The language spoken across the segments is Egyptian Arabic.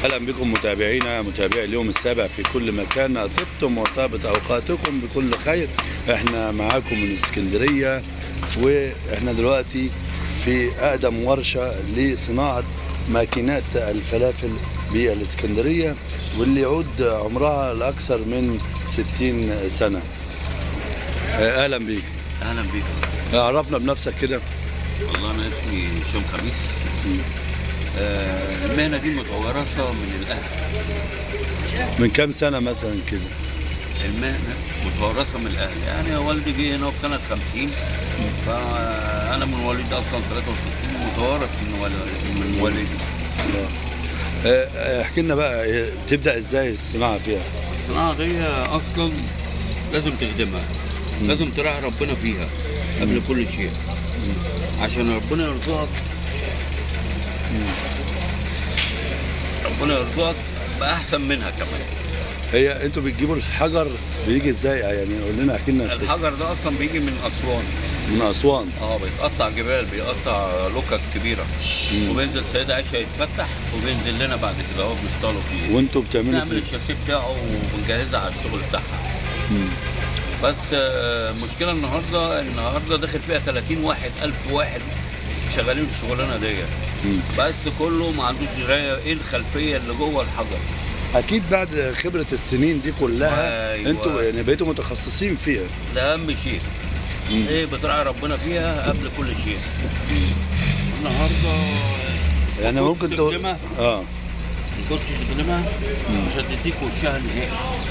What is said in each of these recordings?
اهلا بكم متابعينا متابعي اليوم السابع في كل مكان طبتم وطابت اوقاتكم بكل خير احنا معاكم من اسكندريه واحنا دلوقتي في اقدم ورشه لصناعه ماكينات الفلافل بالاسكندريه واللي يعود عمرها لاكثر من 60 سنه اهلا بيك اهلا بيكم عرفنا بنفسك كده والله انا اسمي هشام خميس آه المهنه دي متوارثه من الاهل من كام سنه مثلا كده المهنه متوارثه من الاهل يعني والدي جه هنا في سنه 50 فانا من والدي اصلا 63 متوارث من والدي من والدي آه، آه، احكي لنا بقى آه، تبدا ازاي الصناعه فيها الصناعه دي اصلا لازم تخدمها مم. لازم تراعي ربنا فيها قبل كل شيء عشان ربنا يرزقك ربنا يرزقك باحسن منها كمان هي انتوا بتجيبوا الحجر بيجي ازاي يعني قول لنا احكي لنا الحجر ده اصلا بيجي من اسوان من اسوان اه بيتقطع جبال بيقطع لوكك كبيره مم. وبينزل السيدة عائشة يتفتح وبينزل لنا بعد كده اهو بنشتغلوا فيه وانتوا بتعملوا نعمل فيه الشاسيه بتاعه وبنجهزها على الشغل بتاعها مم. بس آه، المشكله النهارده النهارده داخل فيها 30 واحد 1000 واحد شغالين في الشغلانه ديت مم. بس كله ما عندوش درايه ايه الخلفيه اللي جوه الحجر اكيد بعد خبره السنين دي كلها أيوة. انتوا يعني بقيتوا متخصصين فيها ده اهم شيء مم. ايه بتراعي ربنا فيها قبل كل شيء النهارده يعني كنت ممكن تقول تخدمها؟ اه ما كنتش تخدمها مم. مش هتديك وشها نهائي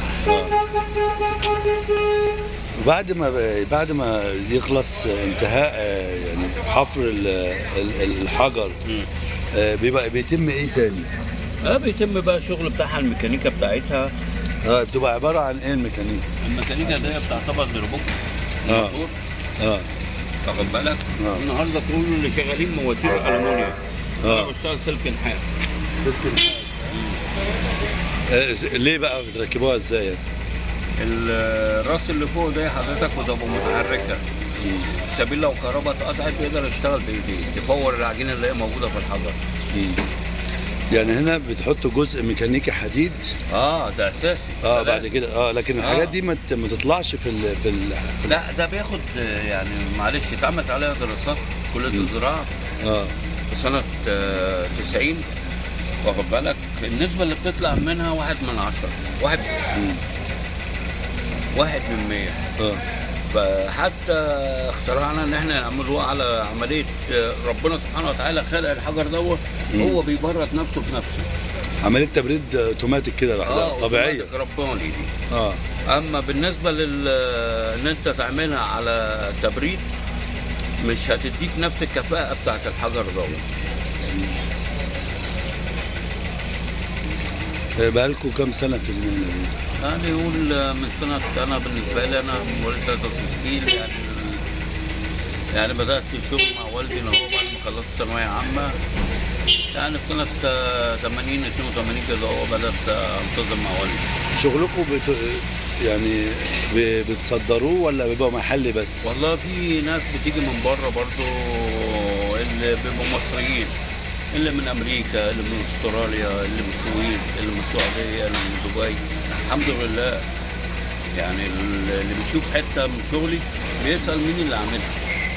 وبعد ما بعد ما يخلص انتهاء آه، يعني حفر ال- ال- الحجر آه، بيبقى بيتم ايه تاني؟ اه بيتم بقى الشغل بتاعها الميكانيكا بتاعتها اه بتبقى عباره عن ايه الميكانيك؟ الميكانيكا دي بتعتبر دربوك آه. موتور اه واخد بالك آه. النهارده كل اللي شغالين مواتير الومنيوم آه. انا بشتغل سلك نحاس آه، ليه بقى بتركبوها ازاي؟ يعني؟ الراس اللي فوق ده حضرتك بتبقى متحركه سبيل لو كهرباء اتقطعت بيقدر يشتغل بايديه يفور العجينه اللي هي موجوده في الحجر يعني هنا بتحطوا جزء ميكانيكي حديد اه ده اساسي اه ده بعد لازم. كده اه لكن الحاجات آه. دي ما ت- ما تطلعش في ال في ال في ال- لا ده بياخد آه، يعني معلش اتعملت عليها دراسات كليه مم. الزراعه اه في سنة آه، 90 واخد بالك النسبة اللي بتطلع منها واحد من عشرة واحد مم. واحد من مية اه فحتى اخترعنا ان احنا نعمله على عملية آه، ربنا سبحانه وتعالى خلق الحجر دوت مم. هو بيبرد نفسه بنفسه عمليه تبريد اوتوماتيك كده لوحدها طبيعيه أوتوماتيك ربنا ليه دي اه اما بالنسبة لل ان انت تعملها على تبريد مش هتديك نفس الكفاءة بتاعت الحجر دوت بقالكم كام سنه في المهنه دي؟ يعني يقول من سنة أنا بالنسبة لي أنا مواليد 63 يعني يعني بدأت الشغل مع والدي إن هو بعد ما خلصت ثانوية عامة يعني في سنة آه، 80 82 كده هو بدأت آه، أنتظم مع والدي شغلكم بت... يعني ب... بتصدروه ولا بيبقى محلي بس؟ والله في ناس بتيجي من بره برضو اللي بيبقوا مصريين اللي من أمريكا اللي من أستراليا اللي من الكويت اللي من السعودية اللي من دبي الحمد لله يعني اللي بيشوف حتة من شغلي بيسأل مين اللي عاملها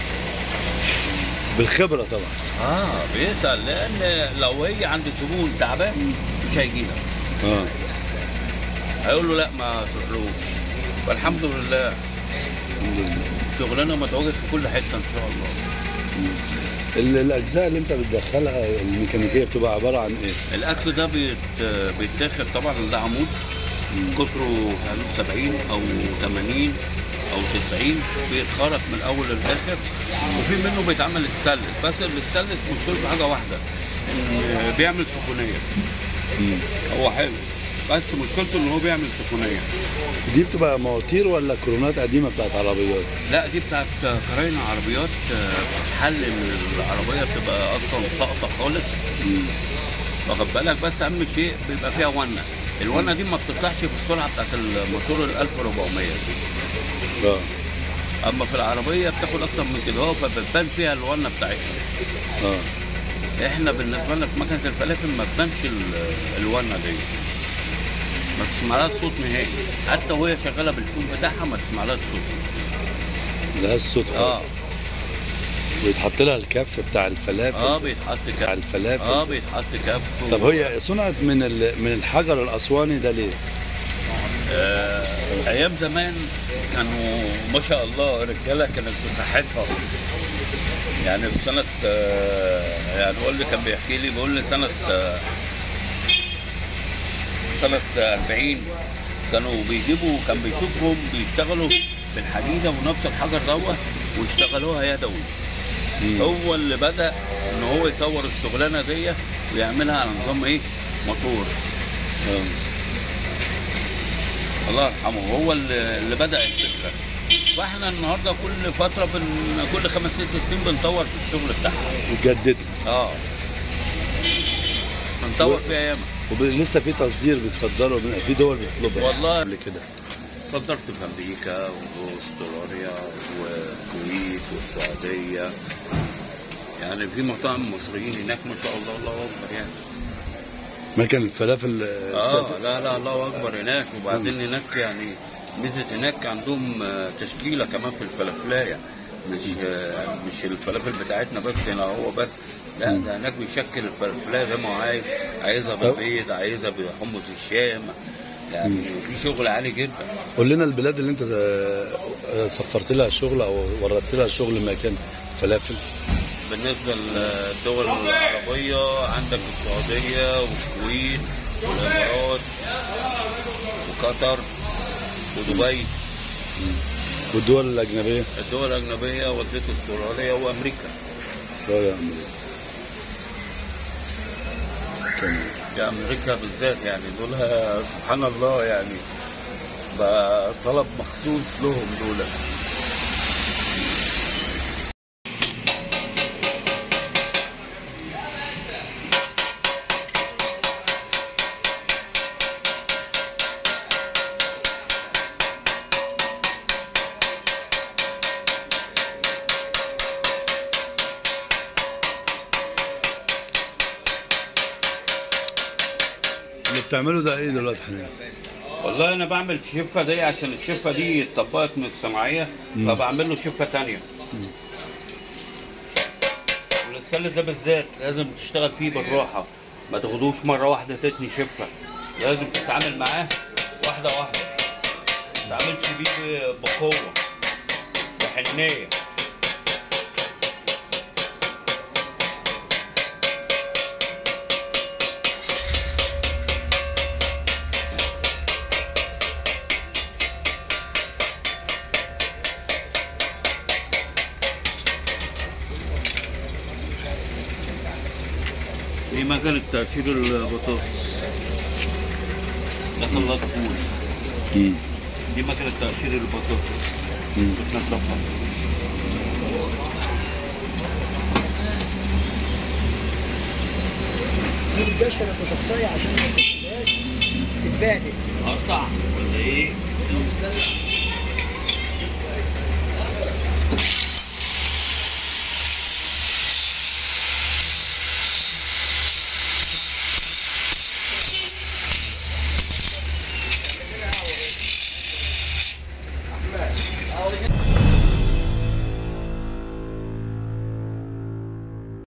بالخبره طبعا اه بيسأل لأن لو هي عند زبون تعبان مش هيجي لها اه هيقول له لا ما تروحلوش فالحمد لله الحمد لله شغلنا متواجد في كل حتة إن شاء الله ال- الاجزاء اللي انت بتدخلها الميكانيكيه بتبقى عباره عن ايه؟ الاكل ده بيت بيتاخد طبعا ده عمود قطره حوالي 70 او 80 او 90 بيتخرط من الاول للاخر وفي منه بيتعمل ستانلس بس الستانلس مشكلته حاجه واحده ان بيعمل سخونيه مم. هو حلو بس مشكلته ان هو بيعمل سخونيه دي بتبقى مواتير ولا كرونات قديمه بتاعت عربيات؟ لا دي بتاعت كراين عربيات بتحل من العربيه بتبقى اصلا ساقطه خالص مم. واخد بالك بس اهم شيء بيبقى فيها ونه الونه دي ما بتطلعش بالسرعه بتاعت الموتور ال 1400 دي اه اما في العربيه بتاخد اكتر من كده هو فبتبان فيها الونه بتاعتها اه احنا بالنسبه لنا في مكنه الفلافل ما تبانش ال- الونه دي ما تسمعلهاش صوت نهائي حتى وهي شغاله بالفون بتاعها ما تسمعلهاش صوت ملهاش صوت اه خالص ويتحط لها الكف بتاع الفلافل اه بيتحط بتاع كف الفلافل اه بيتحط كف طب هي صنعت من ال- من الحجر الاسواني ده ليه؟ آه ايام زمان كانوا ما شاء الله رجاله كانت في صحتها يعني في سنه آه يعني والدي كان بيحكي لي بيقول لي سنه آه سنه 40 كانوا بيجيبوا كان بيشوفهم بيشتغلوا بالحديده ونفس الحجر دوت ويشتغلوها يدوي مم. هو اللي بدا ان هو يطور الشغلانه دي ويعملها على نظام ايه موتور آه. الله يرحمه هو اللي اللي بدا الفكره فاحنا النهارده كل فتره بن... كل خمس ست سنين بنطور في الشغل بتاعها وجددت اه بنطور و- فيها ياما ولسه في تصدير بتصدره من- في دول بتطلبها والله. قبل كده صدرت في امريكا واستراليا والكويت والسعوديه يعني في مطاعم مصريين هناك ما شاء الله الله اكبر يعني مكان الفلافل آه، اه سافر. لا لا الله اكبر هناك وبعدين هناك يعني ميزه هناك عندهم آه، تشكيله كمان في الفلافلايه مش آه، مش الفلافل بتاعتنا بس هنا هو بس لا ده هناك بيشكل الفلافلايه زي ما هو عايز عايزها بالبيض عايزها بحمص الشام يعني في شغل عالي جدا قول لنا البلاد اللي انت آه، آه، سفرت لها شغل او وردت لها شغل مكان فلافل بالنسبه للدول العربيه عندك السعوديه والكويت والامارات وقطر ودبي والدول الاجنبيه الدول الأجنبية وديت استراليا وأمريكا استراليا أمريكا. تمام في أمريكا بالذات يعني دول سبحان الله يعني بقى طلب مخصوص لهم دول اللي بتعمله ده ايه دلوقتي حاليا؟ والله أنا بعمل شفة دي عشان الشفة دي اتطبقت من الصناعية مم. فبعمل له شفة تانية والسلة ده بالذات لازم تشتغل فيه بالراحة ما تاخدوش مرة واحدة تتني شفة لازم تتعامل معاه واحدة واحدة ما تعملش بيه بقوة بحنية دي مكنة تقشير البطاطس ده خلاط فول مم. دي مكنة تقشير البطاطس مم. بتنضفها دي القشره المتصايه عشان ما تبقاش تتبهدل قطع ولا ايه؟